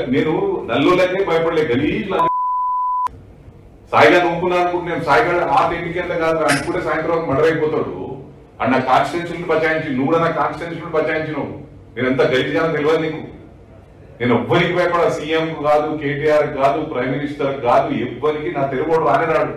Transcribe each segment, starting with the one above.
నేను నల్లోలకే భయపడలే గలీజ్ సాయిగా నమ్ముకున్నా అనుకుంటే నేను సాయిగా ఆ టెక్నిక్ ఎంత కాదు అనుకుంటే సాయంత్రం వరకు మర్డర్ అయిపోతాడు అండ్ నా కాన్స్టిట్యూన్సీ బచాయించి నువ్వు కూడా నా కాన్స్టిట్యూన్సీ బచాయించినావు నేను ఎంత గలీజ్గా తెలియదు నీకు నేను ఎవ్వరికి భయపడ సీఎం కాదు కేటీఆర్ కాదు ప్రైమ్ మినిస్టర్ కాదు ఎవ్వరికి నా తెలుగు రానే రాడు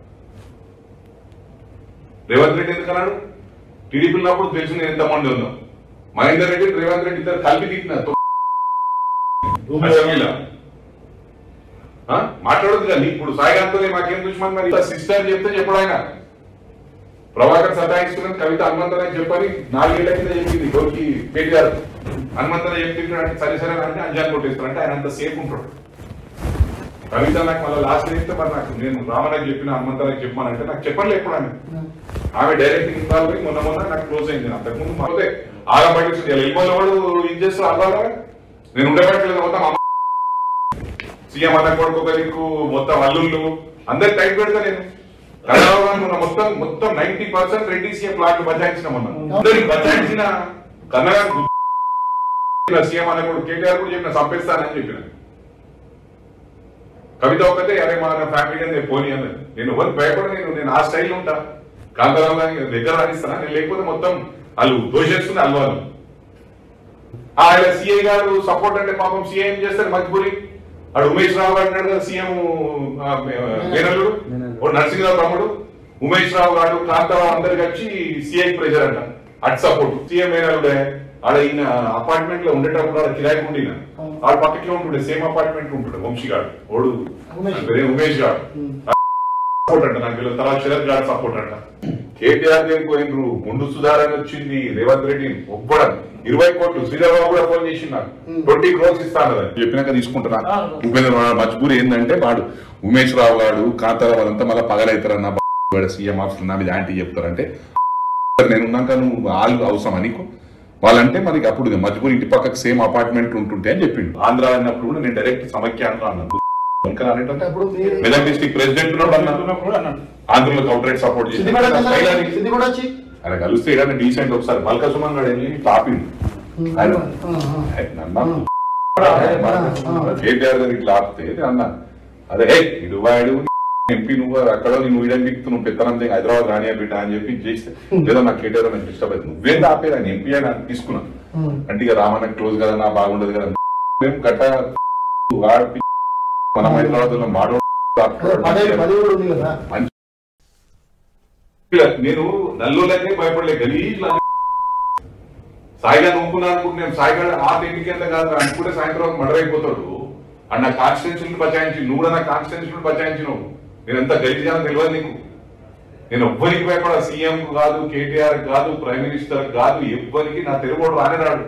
రేవంత్ రెడ్డి ఎందుకు అన్నాడు టీడీపీ ఉన్నప్పుడు తెలుసు నేను ఎంతమంది ఉన్నాం మహేందర్ రెడ్డి రేవంత్ రెడ్డి ఇద్దరు కలిపి తిట్టిన అసెంబ్లీలో ఆ? మాట్లాడొద్దు కానీ ఇప్పుడు సాయిగాంతోనే మాకేం దుష్మన్ మరి సిస్టర్ చెప్తే చెప్పడు ఆయన ప్రభాకర్ సతాయిస్తున్నాను కవిత హనుమంతరాయ్ చెప్పని నాలుగేళ్ల కింద చెప్పింది గోకి కేటీఆర్ హనుమంతరాయ్ చెప్తున్నాడు అంటే సరే సరే అంటే అంజాన్ కొట్టేస్తాడు అంటే ఆయన అంత సేఫ్ ఉంటాడు కవిత నాకు మళ్ళీ లాస్ట్ చెప్తే మరి నాకు నేను రామరాజు చెప్పిన హనుమంతరాయ్ చెప్పానంటే నాకు చెప్పలే ఎప్పుడు ఆమె ఆమె డైరెక్ట్ ఇన్వాల్వ్ అయ్యి మొన్న మొన్న నాకు క్లోజ్ అయింది అంతకుముందు మాదే ఆగబడి ఇల్లు వాడు ఇది చేస్తూ అవ్వాలా నేను ఉండబట్టలేదు మొత్తం అమ్మ సీఎం అన్న కొడుకు ఒక దిక్కు మొత్తం అల్లుళ్ళు అందరి టైప్ పెడతా నేను కన్నడలో మొన్న మొత్తం మొత్తం నైన్టీ పర్సెంట్ రెడ్డి సీఎం ప్లాట్లు బచాయించిన మొన్న అందరికి బచాయించిన కన్నడ సీఎం అన్న కొడుకు కేటీఆర్ కూడా చెప్పిన చంపేస్తానని చెప్పిన కవిత ఒక్కతే అరే మా ఫ్యామిలీ కానీ పోనీ అన్నది నేను ఎవరు భయపడ నేను నేను ఆ స్టైల్ ఉంటా కాంతారావు గారి దగ్గర రాణిస్తానా నేను లేకపోతే మొత్తం వాళ్ళు దోషేస్తుంది అల్వాలు ఆయన సిఐ గారు సపోర్ట్ అంటే పాపం సిఐ ఏం చేస్తారు మజ్బూరి అడు ఉమేష్ రావు గారు అన్నాడు కదా సీఎం మేనల్లుడు ఓ నరసింహరావు తమ్ముడు ఉమేష్ రావు గారు కాంతారావు అందరికి వచ్చి సిఐ ప్రెజర్ అంట అటు సపోర్ట్ సీఎం మేనల్లుడే ఆడ ఈయన అపార్ట్మెంట్ లో ఉండేటప్పుడు ఆడ కిరాయి ఉండిన ఆడ పక్కకి ఉంటుండే సేమ్ అపార్ట్మెంట్ ఉంటుండే వంశీ గారు ఓడు ఉమేష్. పేరే ఉమేష్ గారు సపోర్ట్ అంట నాకు వీళ్ళ తర్వాత శరత్ గారు సపోర్ట్ అంట కేటీఆర్ దగ్గరికి పోయినరు ముందు సుధారణ వచ్చింది రేవంత్ రెడ్డి ఒప్పడం ఇరవై కోట్లు శ్రీధర్బాబు కూడా ఫోన్ చేసి నాకు ట్వంటీ క్రోర్స్ ఇస్తాను కదా చెప్పినాక తీసుకుంటున్నా ఆ. ఉపేంద్ర వాడు మజ్బూరి ఏంటంటే వాడు ఉమేష్ రావు గారు కాంతారావు వాళ్ళంతా మళ్ళీ పగలవుతారన్న వాడు సీఎం ఆఫీస్ నా మీద యాంటీ చెప్తారంటే నేను ఉన్నాక నువ్వు వాళ్ళు అవసరమా నీకు వాళ్ళంటే మనకి అప్పుడు మజ్బూరి ఇంటి పక్కకు సేమ్ అపార్ట్మెంట్ ఉంటుంటే అని చెప్పిండు ఆంధ్ర అన్నప్పుడు కూడా నేను డైరెక్ట్ సమైక్య అంటా అన్నాను ఇంకా అనేటంటే అప్పుడు మీరు- మెదక్ డిస్ట్రిక్ట్ ప్రెసిడెంట్ ఉన్నాడు అన్నా ఉన్నప్పుడు అన్నాడు ఆంధ్రలో కౌంటరేట్ సపోర్ట్ సిద్ధి కూడా చేసి కలవాలి, సిద్ధి కూడా వచ్చి ఆయన కలిస్తే ఏదైనా డీసెంట్ ఒకసారి మల్కా సుమన్ గారు వెళ్ళి టాపింగ్ ఆయన ఆ, ఆ. నన్ను ఆ, ఆ. కేటీఆర్ గారికి లాపితే అన్న అదే "ఏయ్, ఇడు వాడు ఎంపీ నువ్వు అక్కడ నువ్వు వీడని బిక్తు నువ్వు పెత్తనం దిగి హైదరాబాద్ రానియా బిడ్డ అని చెప్పి చేస్తే లేదా నాకు కేటీఆర్ నాకు డిస్టర్బ్ అవుతుంది నువ్వేం ఆపేది ఆయన ఎంపీ అని తీసుకున్నాను ఉమ్. అంటే ఇక రామన్న క్లోజ్ కదా నా బాగుండదు కదా మేము గట్ట వాడు పి- మనం హైదరాబాద్ లో మాడో అదే పదే పదే కూడా ఉంది కదా నేను నల్లోలకే భయపడలే గలీజ్ సాయిగా నమ్ముకున్నా అనుకుంటే నేను సాయిగా ఆ టెక్నిక్ ఎంత కాదు అనుకుంటే సాయంత్రం వరకు మర్డర్ అయిపోతాడు అండ్ నా కాన్స్టిట్యూన్సీ బచాయించి నువ్వు కూడా నా కాన్స్టిట్యూన్సీ బచాయించినావు నేను ఎంత గలీజ్గా తెలియదు నీకు నేను ఎవ్వరికి భయపడ సీఎం కాదు కేటీఆర్ కాదు ప్రైమ్ మినిస్టర్ కాదు ఎవ్వరికి నా తెలుగు రానే రాడు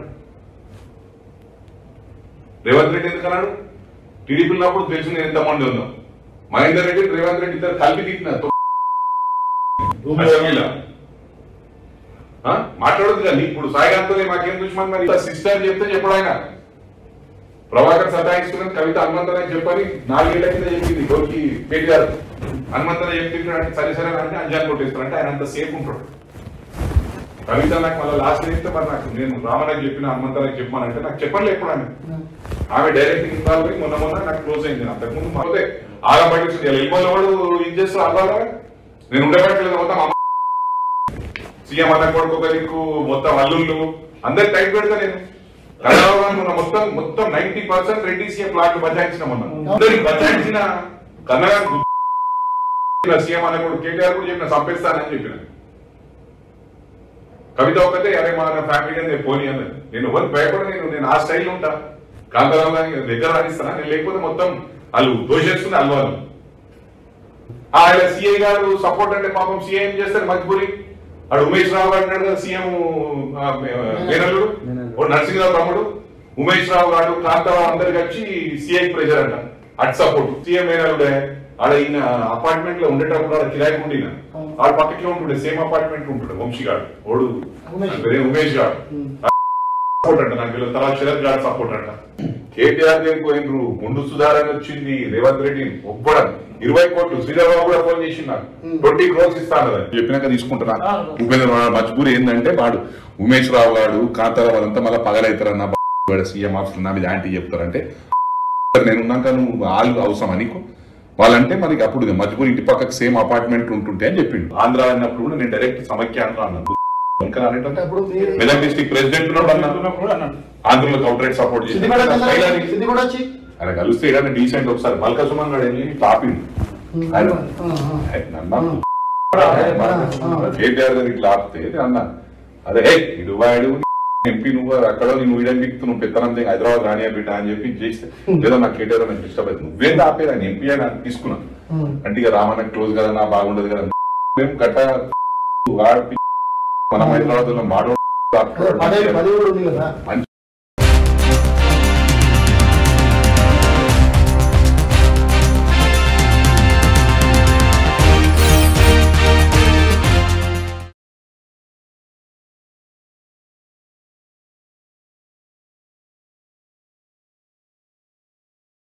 రేవంత్ రెడ్డి ఎందుకు అన్నాడు టీడీపీ ఉన్నప్పుడు తెలుసు నేను ఎంతమంది ఉన్నాం మహేందర్ రెడ్డి రేవంత్ రెడ్డి ఇద్దరు కలిపి తిట్టిన అసెంబ్లీలో ఆ? మాట్లాడొద్దు కానీ ఇప్పుడు సాయిగాంతోనే మాకేం దుష్మన్ మరి సిస్టర్ చెప్తే చెప్పడు ఆయన ప్రభాకర్ సతాయిస్తున్నాను కవిత హనుమంతరాయ్ చెప్పని నాలుగేళ్ల కింద చెప్పింది గోకి కేటీఆర్ హనుమంతరాయ్ చెప్తున్నాడు అంటే సరే సరే అంటే అంజాన్ కొట్టేస్తాడు అంటే ఆయన అంత సేఫ్ ఉంటాడు కవిత నాకు మళ్ళీ లాస్ట్ చెప్తే మరి నాకు నేను రామరాజు చెప్పిన హనుమంతరాయ్ చెప్పానంటే నాకు చెప్పలే ఎప్పుడు ఆమె ఆమె డైరెక్ట్ ఇన్వాల్వ్ అయ్యి మొన్న మొన్న నాకు క్లోజ్ అయింది అంతకుముందు మాదే ఆగబడి ఇల్లు వాడు ఇది చేస్తూ అవ్వాలా నేను ఉండబట్టలేదు మొత్తం అమ్మ సీఎం అన్న కొడుకు ఒక దిక్కు మొత్తం అల్లుళ్ళు అందరి టైప్ పెడతా నేను కన్నడలో మొన్న మొత్తం మొత్తం నైన్టీ పర్సెంట్ రెడ్డి సీఎం ప్లాట్లు బచాయించిన మొన్న అందరికి బచాయించిన కన్నడ సీఎం అన్న కొడుకు కేటీఆర్ కూడా చెప్పిన చంపేస్తానని చెప్పిన కవిత ఒక్కతే అరే మా ఫ్యామిలీ కానీ పోనీ అన్నది నేను ఎవరు భయపడ నేను నేను ఆ స్టైల్ ఉంటా కాంతారావు గారి దగ్గర రాణిస్తానా నేను లేకపోతే మొత్తం వాళ్ళు దోషేస్తుంది అల్వాలు ఆయన సిఐ గారు సపోర్ట్ అంటే పాపం సిఐ ఏం చేస్తారు మజ్బూరి అడు ఉమేష్ రావు గారు అన్నాడు కదా సీఎం మేనల్లుడు ఓ నరసింహరావు తమ్ముడు ఉమేష్ రావు గారు కాంతారావు అందరికి వచ్చి సిఐ ప్రెజర్ అంట అటు సపోర్ట్ సీఎం మేనల్లుడే ఆడ ఈయన అపార్ట్మెంట్ లో ఉండేటప్పుడు ఆడ కిరాయి ఉండిన ఆడ పక్కకి ఉంటుండే సేమ్ అపార్ట్మెంట్ ఉంటుండే వంశీ గారు ఓడు ఉమేష్. ఆయన పేరే ఉమేష్ గారు ఉమ్. సపోర్ట్ అంట నాకు వీళ్ళ తర్వాత శరత్ గారు సపోర్ట్ అంట కేటీఆర్ దగ్గరికి పోయినరు ముందు సుధారణ వచ్చింది రేవంత్ రెడ్డి ఒప్పడం ఇరవై కోట్లు శ్రీధర్బాబు కూడా ఫోన్ చేసి నాకు ట్వంటీ క్రోర్స్ ఇస్తాను కదా చెప్పినాక తీసుకుంటున్నా ఆ. ఉపేంద్ర వాడు మజ్బూరి ఏంటంటే వాడు ఉమేష్ రావు గారు కాంతారావు వాళ్ళంతా మళ్ళీ పగలవుతారన్న వాడు సీఎం ఆఫీస్ నా మీద యాంటీ చెప్తారంటే నేను ఉన్నాక నువ్వు వాళ్ళు అవసరమా నీకు వాళ్ళంటే మనకి అప్పుడు ఇది మధ్యపూర్ ఇంటి పక్కకు సేమ్ అపార్ట్మెంట్ ఉంటుంటే అని చెప్పిండు ఆంధ్ర అన్నప్పుడు కూడా నేను డైరెక్ట్ సమైక్య ఆంధ్ర అన్నాను ఇంకా అనేటంటే ఇప్పుడు మీ- మెదక్ డిస్ట్రిక్ట్ ప్రెసిడెంట్ ఉన్నాడు అన్నా ఆంధ్రలో అవుట్రైట్ సపోర్ట్ సిద్దిగూడ కన్నా- సిద్దిగూడ వచ్చి ఆయన కలిస్తే ఏదైనా డీసెంట్ ఒకసారి మల్కా సుమన్ గారు వెళ్ళి తాపిండు ఆయన నన్ను కేటీఆర్ గారు ఇట్లా ఆపితే నేను అన్నా అదే హే ఇడువాడు ఎంపీ నువ్వు అక్కడ నువ్వు ఇడని దిక్కు నువ్వు పెత్తనం దిగు, హైదరాబాద్ రానియా బిడ్డ అని చెప్పి చేస్తే లేదా నాకు కేటీఆర్ నాకు డిస్టర్బ్ అవుతుంది నువ్వేం ఆపేది ఆయన ఎంపీ అని నాకు తీసుకున్నా అంటే ఇక రామన్న క్లోజ్ కదా నా బాగుండదు కదా మేము గట్ట వాడి మనం హైదరాబాద్ లో మాడో పదే పది కూడా ఉంది కదా మంచి